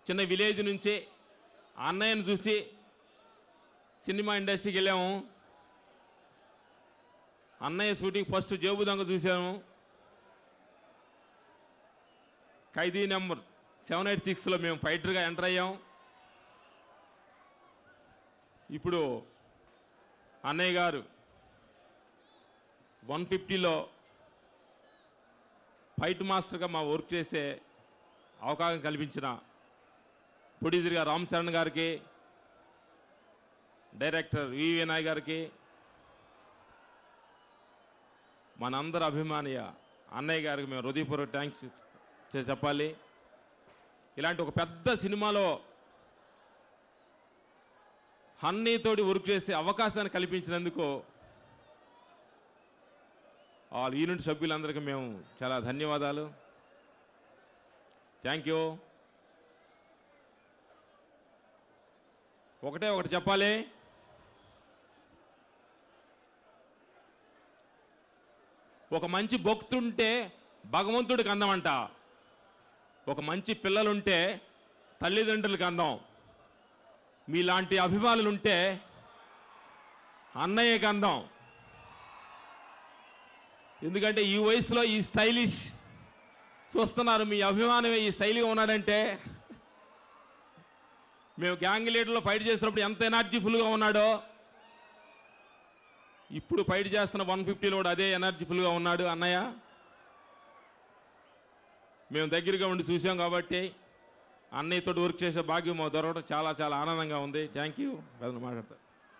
చిన్న విలేజ్ నుంచి ఆ అన్నయ్యను చూసి సినిమా ఇండస్ట్రీకి వెళ్ళాము అన్నయ్య షూటింగ్ ఫస్ట్ జేబు దొంగ చూసాము ఖైదీ నెంబర్ సెవెన్ ఎయిట్ సిక్స్లో మేము ఫైటర్గా ఎంటర్ అయ్యాం ఇప్పుడు అన్నయ్య గారు వన్ ఫిఫ్టీలో ఫైట్ మాస్టర్గా మా వర్క్ చేసే అవకాశం కల్పించిన ప్రొడ్యూసర్గా రామ్ చరణ్ గారికి డైరెక్టర్ వి వినాయ్ గారికి మనందరి అభిమానియ అన్నయ్య గారికి మేము హృదయపూర్వక థ్యాంక్స్ చె- చెప్పాలి ఇలాంటి ఒక పెద్ద సినిమాలో హన్నీతోటి వర్క్ చేసే అవకాశాన్ని కల్పించినందుకు ఆ యూనిట్ సభ్యులందరికీ మేము చాలా ధన్యవాదాలు థ్యాంక్ యూ ఒకటే ఒకటి చెప్పాలి ఒక మంచి భక్తుంటే భగవంతుడికి అందమంట ఒక మంచి పిల్లలుంటే తల్లిదండ్రులకి అందం మీలాంటి అభిమానులుంటే అన్నయ్యకి అందం ఎందుకంటే ఈ వయసులో ఈ స్టైలిష్ చూస్తున్నారు మీ అభిమానమే ఈ స్టైల్గా ఉన్నాడంటే మేము గ్యాంగ్ లీడర్లో ఫైట్ చేసినప్పుడు ఎంత ఎనర్జీఫుల్గా ఉన్నాడో ఇప్పుడు ఫైట్ చేస్తున్న వన్ ఫిఫ్టీలో కూడా అదే ఎనర్జీఫుల్గా ఉన్నాడు అన్నయ్య మేము దగ్గరగా ఉండి చూసాం కాబట్టి అన్నయ్యతో వర్క్ చేసే భాగ్యం మాకు దొరకడం చాలా చాలా ఆనందంగా ఉంది థ్యాంక్ యూ మాట్లాడతా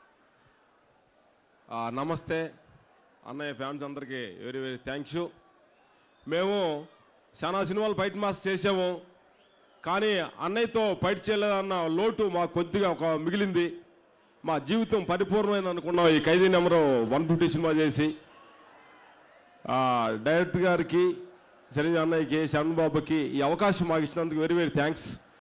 ఆ, నమస్తే అన్నయ్య ఫ్యాన్స్ అందరికీ వెరీ వెరీ థ్యాంక్స్ మేము చాలా సినిమాలు ఫైట్ మాస్ చేసాము కానీ అన్నయ్యతో ఫైట్ చేయలేదన్న లోటు మాకు కొద్దిగా ఒక మిగిలింది మా జీవితం పరిపూర్ణమైంది అనుకున్నాం ఈ Khaidi number one fifty cinema చేసి ఆ, డైరెక్టర్ గారికి చిరంజీవి అన్నయ్యకి శరణ్ బాబుకి ఈ అవకాశం మాకు ఇచ్చినందుకు వెరీ వెరీ థ్యాంక్స్